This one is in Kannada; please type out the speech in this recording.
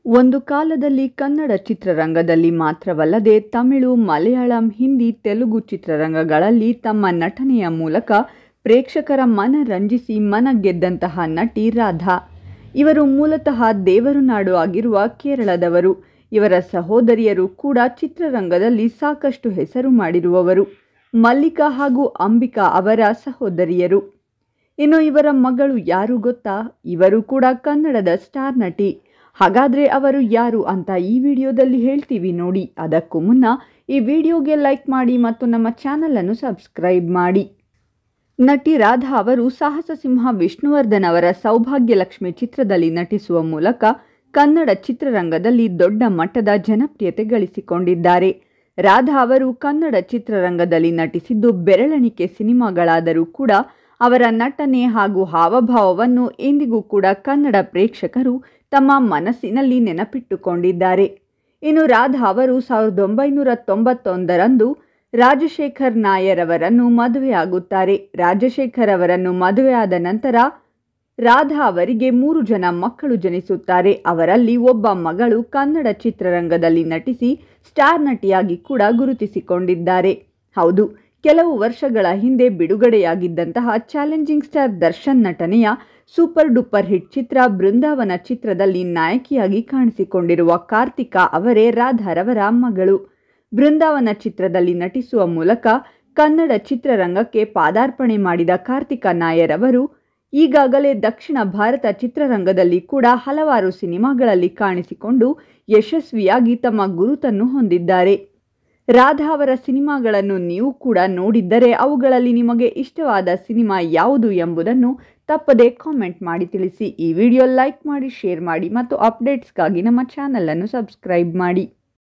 ಒಂದು ಕಾಲದಲ್ಲಿ ಕನ್ನಡ ಚಿತ್ರರಂಗದಲ್ಲಿ ಮಾತ್ರವಲ್ಲದೆ ತಮಿಳು ಮಲಯಾಳಂ ಹಿಂದಿ ತೆಲುಗು ಚಿತ್ರರಂಗಗಳಲ್ಲಿ ತಮ್ಮ ನಟನೆಯ ಮೂಲಕ ಪ್ರೇಕ್ಷಕರ ಮನ ರಂಜಿಸಿ ಮನ ಗೆದ್ದಂತಹ ನಟಿ ರಾಧಾ ಇವರು ಮೂಲತಃ ದೇವರು ನಾಡು ಆಗಿರುವ ಕೇರಳದವರು ಇವರ ಸಹೋದರಿಯರು ಕೂಡ ಚಿತ್ರರಂಗದಲ್ಲಿ ಸಾಕಷ್ಟು ಹೆಸರು ಮಾಡಿರುವವರು ಮಲ್ಲಿಕಾ ಹಾಗೂ ಅಂಬಿಕಾ ಅವರ ಸಹೋದರಿಯರು ಇನ್ನು ಇವರ ಮಗಳು ಯಾರು ಗೊತ್ತಾ ಇವರು ಕೂಡ ಕನ್ನಡದ ಸ್ಟಾರ್ ನಟಿ ಹಾಗಾದರೆ ಅವರು ಯಾರು ಅಂತ ಈ ವಿಡಿಯೋದಲ್ಲಿ ಹೇಳ್ತೀವಿ ನೋಡಿ ಅದಕ್ಕೂ ಮುನ್ನ ಈ ವಿಡಿಯೋಗೆ ಲೈಕ್ ಮಾಡಿ ಮತ್ತು ನಮ್ಮ ಚಾನಲನ್ನು ಸಬ್ಸ್ಕ್ರೈಬ್ ಮಾಡಿ ನಟಿ ರಾಧಾ ಅವರು ಸಾಹಸ ಸಿಂಹ ವಿಷ್ಣುವರ್ಧನ್ ಅವರ ಸೌಭಾಗ್ಯಲಕ್ಷ್ಮಿ ಚಿತ್ರದಲ್ಲಿ ನಟಿಸುವ ಮೂಲಕ ಕನ್ನಡ ಚಿತ್ರರಂಗದಲ್ಲಿ ದೊಡ್ಡ ಮಟ್ಟದ ಜನಪ್ರಿಯತೆ ಗಳಿಸಿಕೊಂಡಿದ್ದಾರೆ ರಾಧಾ ಅವರು ಕನ್ನಡ ಚಿತ್ರರಂಗದಲ್ಲಿ ನಟಿಸಿದ್ದು ಬೆರಳೆಣಿಕೆ ಸಿನಿಮಾಗಳಾದರೂ ಕೂಡ ಅವರ ನಟನೆ ಹಾಗೂ ಹಾವಭಾವವನ್ನು ಎಂದಿಗೂ ಕೂಡ ಕನ್ನಡ ಪ್ರೇಕ್ಷಕರು ತಮ್ಮ ಮನಸ್ಸಿನಲ್ಲಿ ನೆನಪಿಟ್ಟುಕೊಂಡಿದ್ದಾರೆ ಇನ್ನು ರಾಧಾ ಅವರು ಸಾವಿರದ ಒಂಬೈನೂರ ತೊಂಬತ್ತೊಂದರಂದು ರಾಜಶೇಖರ್ ನಾಯರ್ ಅವರನ್ನು ಮದುವೆಯಾಗುತ್ತಾರೆ ರಾಜಶೇಖರ್ ಅವರನ್ನು ಮದುವೆಯಾದ ನಂತರ ರಾಧಾ ಅವರಿಗೆ ಮೂರು ಜನ ಮಕ್ಕಳು ಜನಿಸುತ್ತಾರೆ ಅವರಲ್ಲಿ ಒಬ್ಬ ಮಗಳು ಕನ್ನಡ ಚಿತ್ರರಂಗದಲ್ಲಿ ನಟಿಸಿ ಸ್ಟಾರ್ ನಟಿಯಾಗಿ ಕೂಡ ಗುರುತಿಸಿಕೊಂಡಿದ್ದಾರೆ ಹೌದು ಕೆಲವು ವರ್ಷಗಳ ಹಿಂದೆ ಬಿಡುಗಡೆಯಾಗಿದ್ದಂತಹ ಚಾಲೆಂಜಿಂಗ್ ಸ್ಟಾರ್ ದರ್ಶನ್ ನಟನೆಯ ಸೂಪರ್ ಡೂಪರ್ ಹಿಟ್ ಚಿತ್ರ ಬೃಂದಾವನ ಚಿತ್ರದಲ್ಲಿ ನಾಯಕಿಯಾಗಿ ಕಾಣಿಸಿಕೊಂಡಿರುವ ಕಾರ್ತಿಕಾ ಅವರೇ ರಾಧಾರವರ ಮಗಳು ಬೃಂದಾವನ ಚಿತ್ರದಲ್ಲಿ ನಟಿಸುವ ಮೂಲಕ ಕನ್ನಡ ಚಿತ್ರರಂಗಕ್ಕೆ ಪಾದಾರ್ಪಣೆ ಮಾಡಿದ ಕಾರ್ತಿಕಾ ನಾಯರ್ ಅವರು ಈಗಾಗಲೇ ದಕ್ಷಿಣ ಭಾರತ ಚಿತ್ರರಂಗದಲ್ಲಿ ಕೂಡ ಹಲವಾರು ಸಿನಿಮಾಗಳಲ್ಲಿ ಕಾಣಿಸಿಕೊಂಡು ಯಶಸ್ವಿಯಾಗಿ ತಮ್ಮ ಗುರುತನ್ನು ಹೊಂದಿದ್ದಾರೆ ರಾಧಾ ಅವರ ಸಿನಿಮಾಗಳನ್ನು ನೀವು ಕೂಡ ನೋಡಿದ್ದರೆ ಅವುಗಳಲ್ಲಿ ನಿಮಗೆ ಇಷ್ಟವಾದ ಸಿನಿಮಾ ಯಾವುದು ಎಂಬುದನ್ನು ತಪ್ಪದೇ ಕಾಮೆಂಟ್ ಮಾಡಿ ತಿಳಿಸಿ ಈ ವಿಡಿಯೋ ಲೈಕ್ ಮಾಡಿ ಶೇರ್ ಮಾಡಿ ಮತ್ತು ಅಪ್ಡೇಟ್ಸ್ಗಾಗಿ ನಮ್ಮ ಚಾನಲನ್ನು ಸಬ್ಸ್ಕ್ರೈಬ್ ಮಾಡಿ